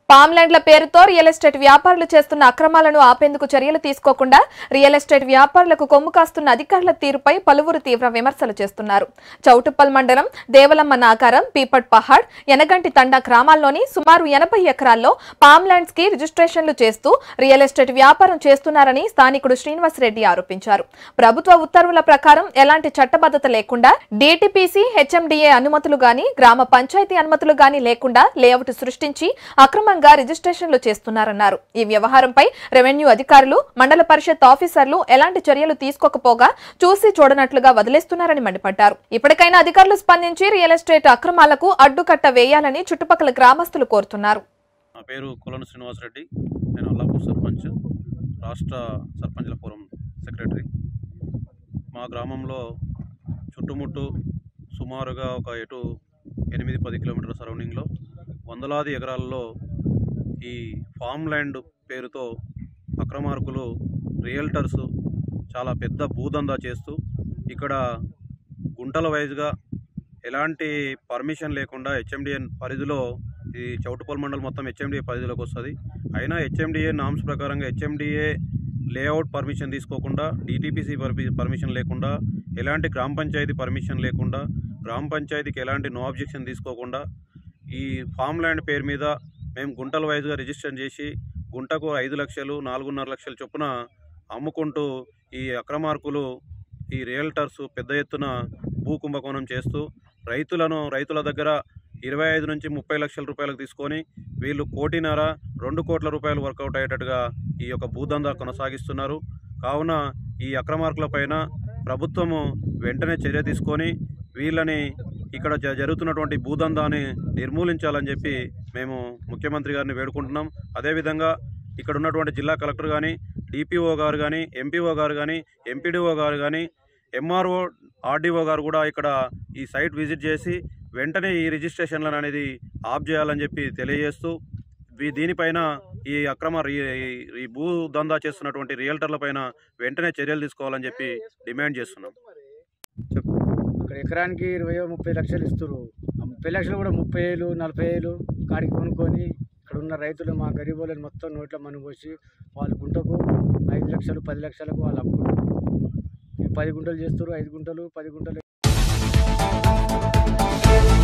పామ్లాండ్ల పేరుతో real estate వ్యాపారులు చేస్తున్న అక్రమాలను ఆపేందుకు చర్యలు తీసుకోకుండా రియల్ ఎస్టేట్ వ్యాపారులకు కొమ్ము కాస్తున్న అధికారుల తీరుపై పలువురు తీవ్ర విమర్శలు చేస్తున్నారు చౌటుప్పల్ మండలం దేవలమ్మ నాగారం పీపట్ పహాడ్ ఎనగంటి తండా గ్రామాల్లోని సుమారు ఎనభై ఎకరాల్లో పామ్లాండ్స్ కి రిజిస్ట్రేషన్లు చేస్తూ రియల్ ఎస్టేట్ వ్యాపారం చేస్తున్నారని స్థానికుడు శ్రీనివాస్ రెడ్డి ఆరోపించారు ప్రభుత్వ ఉత్తర్వుల ప్రకారం ఎలాంటి చట్టబద్ధత లేకుండా డిటిపిసి హెచ్ఎండిఏ అనుమతులు గాని గ్రామ పంచాయతీ అనుమతులు గాని లేకుండా లేఅవుట్ సృష్టించి అక్రమంగా రిజిస్ట్రేషన్లు చేస్తున్నారన్నారు ఈ వ్యవహారంపై రెవెన్యూ అధికారులు మండల పరిషత్ ఆఫీసర్లు ఎలాంటి చర్యలు తీసుకోకపోగా చూసి చూడనట్లుగా వదిలేస్తున్నారని మండిపడ్డారు ఇప్పటికైనా అధికారులు స్పందించి రియల్ ఎస్టేట్ అక్రమాలకు అడ్డుకట్ట వేయాలని చుట్టుపక్కల గ్రామస్తులు కోరుతున్నారు నా పేరు కులను శ్రీనివాసరెడ్డి నేను అల్లాపూర్ సర్పంచ్ రాష్ట్ర సర్పంచ్ల ఫోరం సెక్రటరీ మా గ్రామంలో చుట్టుముట్టు సుమారుగా ఒక ఎటు ఎనిమిది పది కిలోమీటర్ల సరౌండింగ్లో వందలాది ఎకరాల్లో ఈ ఫామ్ ల్యాండ్ పేరుతో అక్రమార్కులు రియల్టర్స్ చాలా పెద్ద భూదందా చేస్తూ ఇక్కడ గుంటల వైజ్గా ఎలాంటి పర్మిషన్ లేకుండా హెచ్ఎండిఎన్ పరిధిలో ఈ చౌటుపల్ మండలం మొత్తం హెచ్ఎండిఏ పరిధిలోకి వస్తుంది అయినా హెచ్ఎండిఏ నామ్స్ ప్రకారంగా హెచ్ఎండిఏ లేఅవుట్ పర్మిషన్ తీసుకోకుండా డిటిపిసి పర్మిషన్ లేకుండా ఎలాంటి గ్రామ పంచాయతీ పర్మిషన్ లేకుండా గ్రామ పంచాయతీకి ఎలాంటి నో అబ్జెక్షన్ తీసుకోకుండా ఈ ఫామ్ ల్యాండ్ పేరు మీద మేము గుంటల వైజ్గా రిజిస్టర్ చేసి గుంటకు ఐదు లక్షలు నాలుగున్నర లక్షల చొప్పున అమ్ముకుంటూ ఈ అక్రమార్కులు ఈ రియల్టర్స్ పెద్ద ఎత్తున భూ కుంభకోణం చేస్తూ రైతులను రైతుల దగ్గర ఇరవై ఐదు నుంచి ముప్పై లక్షల రూపాయలకు తీసుకొని వీళ్ళు కోటిన్నర రెండు కోట్ల రూపాయలు వర్కౌట్ అయ్యేటట్టుగా ఈ యొక్క భూదందా కొనసాగిస్తున్నారు కావున ఈ అక్రమార్కుల పైన ప్రభుత్వము వెంటనే చర్య తీసుకొని వీళ్ళని ఇక్కడ జ- జరుగుతున్నటువంటి భూదందాన్ని నిర్మూలించాలని చెప్పి మేము ముఖ్యమంత్రి గారిని వేడుకుంటున్నాం అదేవిధంగా ఇక్కడ ఉన్నటువంటి జిల్లా కలెక్టర్ కానీ డిపిఓ గారు కానీ ఎంపీఓ గారు కానీ ఎంపీడీఓ గారు కానీ ఎంఆర్ఓ ఆర్డీఓ గారు కూడా ఇక్కడ ఈ సైట్ విజిట్ చేసి వెంటనే ఈ రిజిస్ట్రేషన్లను అనేది ఆఫ్ చేయాలని చెప్పి తెలియజేస్తూ వీ- దీనిపైన ఈ అక్రమ రీ- ఈ- ఈ భూ దందా చేస్తున్నటువంటి రియల్టర్ల పైన వెంటనే చర్యలు తీసుకోవాలని చెప్పి డిమాండ్ చేస్తున్నాం ఇక్కడ ఎకరానికి ఇరవై ముప్పై లక్షలు ఇస్తారు ఆ ముప్పై లక్షలు కూడా ముప్పై వేలు నలభై వేలు కాడికి కొనుక్కొని ఇక్కడ ఉన్న రైతులు మా గరీబులను మొత్తం నోట్ల మను పోసి వాళ్ళ గుంటకు ఐదు లక్షలు పది లక్షలకు వాళ్ళు అమ్ముకుంటారు ఈ పది గుంటలు చేస్తారు ఐదు గుంటలు పది గుంటలు